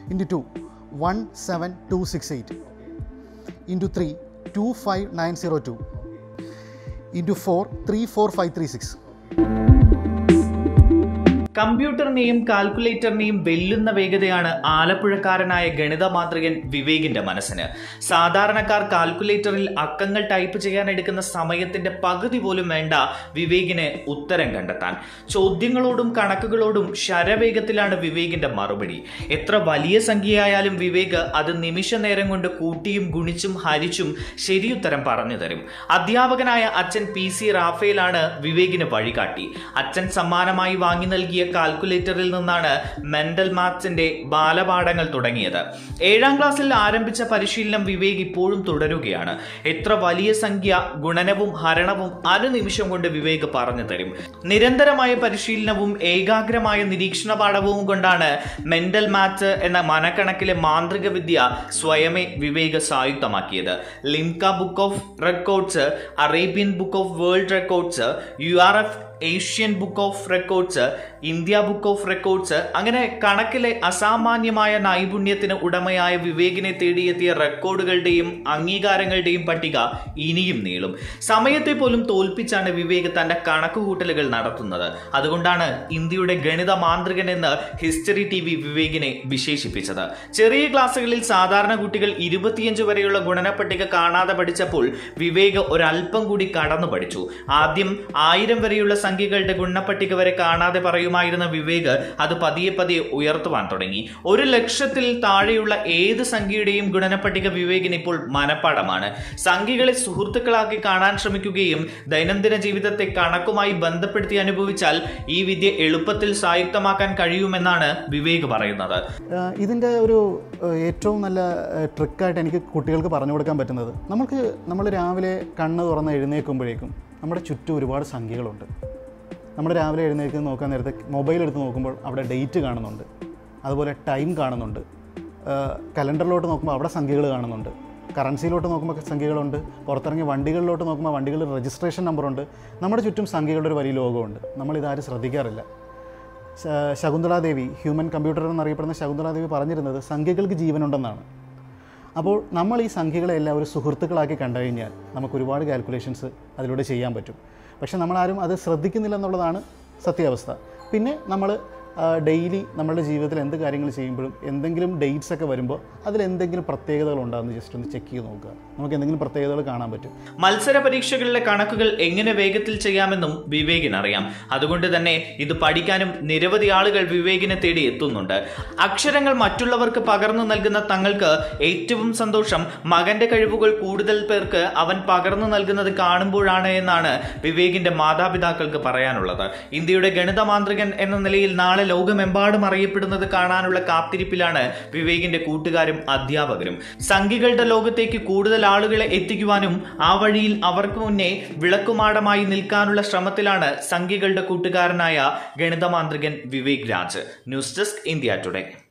into two one seven two six eight into three two five nine zero two into four three four five three six കമ്പ്യൂട്ടറിനെയും കാൽക്കുലേറ്ററിനെയും വെല്ലുന്ന വേഗതയാണ് ആലപ്പുഴക്കാരനായ ഗണിത മാതൃകൻ വിവേകിന്റെ മനസ്സിന് സാധാരണക്കാർ കാൽക്കുലേറ്ററിൽ അക്കങ്ങൾ ടൈപ്പ് ചെയ്യാൻ എടുക്കുന്ന സമയത്തിന്റെ പകുതി പോലും വേണ്ട വിവേകിന് ഉത്തരം കണ്ടെത്താൻ ചോദ്യങ്ങളോടും കണക്കുകളോടും ശരവേഗത്തിലാണ് വിവേകിന്റെ മറുപടി എത്ര വലിയ സംഖ്യയായാലും വിവേക് അത് നിമിഷ നേരം കൊണ്ട് കൂട്ടിയും ഗുണിച്ചും ഹരിച്ചും ശരിയുത്തരം പറഞ്ഞു തരും അധ്യാപകനായ അച്ഛൻ പി സി റാഫേലാണ് വിവേകിന് വഴികാട്ടി അച്ഛൻ സമ്മാനമായി വാങ്ങി നൽകിയ കാൽക്കുലേറ്ററിൽ നിന്നാണ് മെന്റൽ മാത്സിന്റെ ബാലപാഠങ്ങൾ തുടങ്ങിയത് ഏഴാം ക്ലാസ്സിൽ ആരംഭിച്ച പരിശീലനം വിവേക് ഇപ്പോഴും തുടരുകയാണ് എത്ര വലിയ സംഖ്യ ഗുണനവും ഹരണവും അനുനിമിഷം കൊണ്ട് വിവേക് പറഞ്ഞു തരും നിരന്തരമായ പരിശീലനവും ഏകാഗ്രമായ നിരീക്ഷണ പാഠവും കൊണ്ടാണ് മെന്റൽ മാത്സ് എന്ന മനക്കണക്കിലെ മാന്ത്രിക വിദ്യ സ്വയമേ വിവേക് സായുക്തമാക്കിയത് Limca book of records Arabian book of world records U R F Asian book of records India book of records അങ്ങനെ കണക്കിലെ അസാമാന്യമായ നൈപുണ്യത്തിന് ഉടമയായ വിവേകിനെ തേടിയെത്തിയ റെക്കോർഡുകളുടെയും അംഗീകാരങ്ങളുടെയും പട്ടിക ഇനിയും നീളും സമയത്തെ പോലും തോൽപ്പിച്ചാണ് വിവേക് തന്റെ കണക്കുകൂട്ടലുകൾ നടത്തുന്നത് അതുകൊണ്ടാണ് ഇന്ത്യയുടെ ഗണിത മാന്ത്രികൻ എന്ന് ഹിസ്റ്ററി ടി വി വിവേകിനെ വിശേഷിപ്പിച്ചത് ചെറിയ ക്ലാസ്സുകളിൽ സാധാരണ കുട്ടികൾ ഇരുപത്തിയഞ്ച് വരെയുള്ള ഗുണനപ്പട്ടിക കാണാതെ പഠിച്ചപ്പോൾ വിവേക് ഒരല്പം കൂടി കടന്നു പഠിച്ചു ആദ്യം ആയിരം വരെയുള്ള സംഖ്യകളുടെ ഗുണപട്ടിക വരെ കാണാതെ പറയുമായിരുന്ന വിവേക് അത് പതിയെ പതിയെ ഉയർത്തുവാൻ തുടങ്ങി ഒരു ലക്ഷത്തിൽ താഴെയുള്ള ഏത് സംഖ്യയുടെയും ഗുണനപ്പട്ടിക വിവേകിന് ഇപ്പോൾ മനപ്പാടമാണ് സംഖ്യകളെ സുഹൃത്തുക്കളാക്കി കാണാൻ ശ്രമിക്കുകയും ദൈനംദിന ജീവിതത്തെ കണക്കുമായി ബന്ധപ്പെടുത്തി അനുഭവിച്ചാൽ ഈ വിദ്യ എളുപ്പത്തിൽ സായുക്തമാക്കാൻ കഴിയുമെന്നാണ് വിവേക് പറയുന്നത് ഇതിൻ്റെ ഒരു ഏഹ്, ഏറ്റവും നല്ല ഏഹ്, ട്രിക്കായിട്ട് എനിക്ക് കുട്ടികൾക്ക് പറഞ്ഞു കൊടുക്കാൻ പറ്റുന്നത് നമുക്ക് നമ്മൾ രാവിലെ കണ്ണ് തുറന്ന് എഴുന്നേൽക്കുമ്പോഴേക്കും നമ്മുടെ ചുറ്റും ഒരുപാട് സംഖ്യകളുണ്ട് നമ്മൾ രാവിലെ എഴുന്നേൽക്കുന്ന നോക്കാൻ നേരത്തെ മൊബൈൽ എടുത്ത് നോക്കുമ്പോൾ അവിടെ ഡേറ്റ് കാണുന്നുണ്ട് അതുപോലെ ടൈം കാണുന്നുണ്ട് ഏഹ്, കലണ്ടറിലോട്ട് നോക്കുമ്പോൾ അവിടെ സംഖ്യകൾ കാണുന്നുണ്ട് കറൻസിയിലോട്ട് നോക്കുമ്പോൾ സംഖ്യകളുണ്ട് പുറത്തിറങ്ങിയ വണ്ടികളിലോട്ട് നോക്കുമ്പോൾ വണ്ടികളിൽ രജിസ്ട്രേഷൻ നമ്പറുണ്ട് നമ്മുടെ ചുറ്റും സംഖ്യകളുടെ ഒരു വലിയ ലോകമുണ്ട് നമ്മളിതാരും ശ്രദ്ധിക്കാറില്ല ശ- ശകുന്തളാദേവി ഹ്യൂമൻ കമ്പ്യൂട്ടർ എന്നറിയപ്പെടുന്ന ശകുന്തളാദേവി പറഞ്ഞിരുന്നത് സംഖ്യകൾക്ക് ജീവനുണ്ടെന്നാണ് അപ്പോൾ നമ്മൾ ഈ സംഖ്യകളെല്ലാം ഒരു സുഹൃത്തുക്കളാക്കി കണ്ടു കഴിഞ്ഞാൽ നമുക്ക് ഒരുപാട് കാൽക്കുലേഷൻസ് അതിലൂടെ ചെയ്യാൻ പറ്റും പക്ഷേ നമ്മളാരും അത് ശ്രദ്ധിക്കുന്നില്ല എന്നുള്ളതാണ് സത്യാവസ്ഥ പിന്നെ നമ്മൾ ഡെയിലി നമ്മുടെ ജീവിതത്തിൽ എന്ത് കാര്യങ്ങൾ ചെയ്യുമ്പോഴും എന്തെങ്കിലും ഡേറ്റ്സ് ഒക്കെ വരുമ്പോൾ അതിൽ എന്തെങ്കിലും പ്രത്യേകതകൾ ഉണ്ടാകുന്ന ജസ്റ്റ് ഒന്ന് ചെക്ക് ചെയ്ത് നോക്കുക നമുക്ക് എന്തെങ്കിലും പ്രത്യേകതകൾ കാണാൻ പറ്റും മത്സര പരീക്ഷകളിലെ കണക്കുകൾ എങ്ങനെ വേഗത്തിൽ ചെയ്യാമെന്നും വിവേകിന് അറിയാം അതുകൊണ്ട് തന്നെ ഇത് പഠിക്കാനും നിരവധി ആളുകൾ വിവേകിനെ തേടി എത്തുന്നുണ്ട് അക്ഷരങ്ങൾ മറ്റുള്ളവർക്ക് പകർന്നു നൽകുന്ന തങ്ങൾക്ക് ഏറ്റവും സന്തോഷം മകന്റെ കഴിവുകൾ കൂടുതൽ പേർക്ക് അവൻ പകർന്നു നൽകുന്നത് കാണുമ്പോഴാണ് എന്നാണ് വിവേകിന്റെ മാതാപിതാക്കൾക്ക് പറയാനുള്ളത് ഇന്ത്യയുടെ ഗണിത മാന്ത്രികൻ എന്ന നിലയിൽ നാളെ ലോകമെമ്പാടും അറിയപ്പെടുന്നത് കാണാനുള്ള കാത്തിരിപ്പിലാണ് വിവേകിന്റെ കൂട്ടുകാരും അധ്യാപകരും സംഖ്യകളുടെ ലോകത്തേക്ക് കൂടുതൽ ആളുകളെ എത്തിക്കുവാനും ആ വഴിയിൽ അവർക്ക് മുന്നേ വിളക്കുമാടമായി നിൽക്കാനുള്ള ശ്രമത്തിലാണ് സംഖ്യകളുടെ കൂട്ടുകാരനായ ഗണിതമാന്ത്രികൻ Vivek Raj news desk India today